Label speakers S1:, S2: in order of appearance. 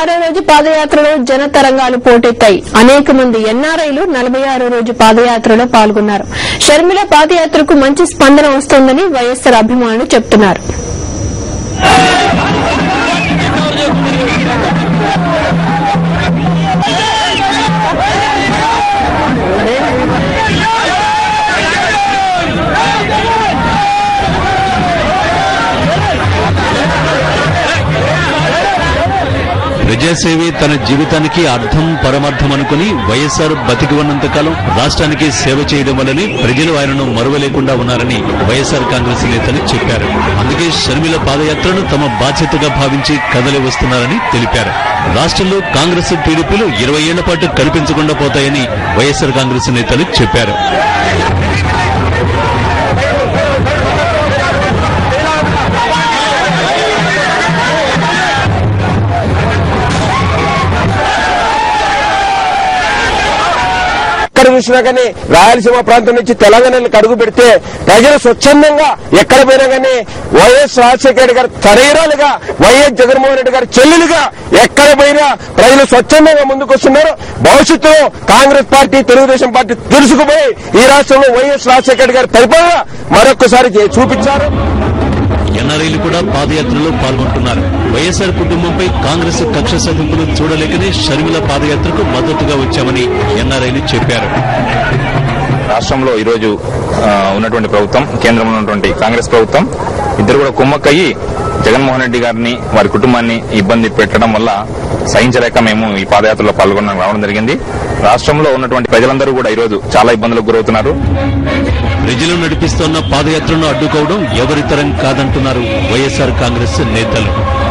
S1: ఆరో రోజు పాదయాత్రలో జన తరంగాలు పోటెత్తాయి అనేక మంది ఎన్ఆర్ఐలు నలభై ఆరో రోజు పాదయాత్రలో పాల్గొన్నారు షర్మిల పాదయాత్రకు మంచి స్పందన వస్తోందని వైఎస్సార్ అభిమానులు చెబుతున్నారు
S2: ప్రజాసేవే తన జీవితానికి అర్థం పరమార్థం అనుకుని వైఎస్ఆర్ బతికి ఉన్నంత కాలం రాష్ట్రానికి సేవ చేయడం వల్లనే ప్రజలు ఆయనను మరువలేకుండా ఉన్నారని వైఎస్ఆర్ కాంగ్రెస్ నేతలు చెప్పారు అందుకే షర్మిల పాదయాత్రను తమ బాధ్యతగా భావించి కదలి వస్తున్నారని తెలిపారు రాష్ట్రంలో కాంగ్రెస్ టీడీపీలు ఇరవై ఏళ్ల పాటు కనిపించకుండా పోతాయని వైఎస్ఆర్ కాంగ్రెస్ నేతలు చెప్పారు
S3: ఎక్కడ చూసినా కానీ రాయలసీమ ప్రాంతం నుంచి తెలంగాణలోకి అడుగు పెడితే ప్రజలు స్వచ్ఛందంగా ఎక్కడ పోయినా కానీ వైఎస్ రాజశేఖర రెడ్డి గారు తనయురాలుగా వైఎస్ జగన్మోహన్ రెడ్డి గారు చెల్లెలుగా ఎక్కడ పోయినా ప్రజలు స్వచ్ఛందంగా ముందుకు వస్తున్నారు భవిష్యత్తులో కాంగ్రెస్ పార్టీ తెలుగుదేశం పార్టీ తెలుసుకుపోయి ఈ రాష్ట్రంలో వైఎస్ రాజశేఖర రెడ్డి గారి పరిపాలన మరొకసారి చూపించారు
S2: ఎన్ఆర్ఐలు కూడా పాదయాత్రలో పాల్గొంటున్నారు వైఎస్ఆర్ కుటుంబంపై కాంగ్రెస్ కక్ష సాధింపులు చూడలేకనే షర్మిల పాదయాత్రకు మద్దతుగా వచ్చామని ఎన్ఆర్ఐలు చెప్పారు
S4: రాష్ట్రంలో ఈరోజు ఆ, ఉన్నటువంటి ప్రభుత్వం కేంద్రంలో ఉన్నటువంటి కాంగ్రెస్ ప్రభుత్వం ఇద్దరు కూడా కుమ్మక్కయ్యి జగన్మోహన్ రెడ్డి గారిని వారి కుటుంబాన్ని ఇబ్బంది పెట్టడం వల్ల సహించలేక మేము ఈ పాదయాత్రలో పాల్గొనడం రావడం జరిగింది రాష్ట్రంలో ఉన్నటువంటి ప్రజలందరూ కూడా ఈరోజు చాలా ఇబ్బందులకు గురవుతున్నారు
S2: ప్రజలు నడిపిస్తోన్న పాదయాత్రను అడ్డుకోవడం ఎవరి తరం కాదంటున్నారు వైఎస్ఆర్ కాంగ్రెస్ నేతలు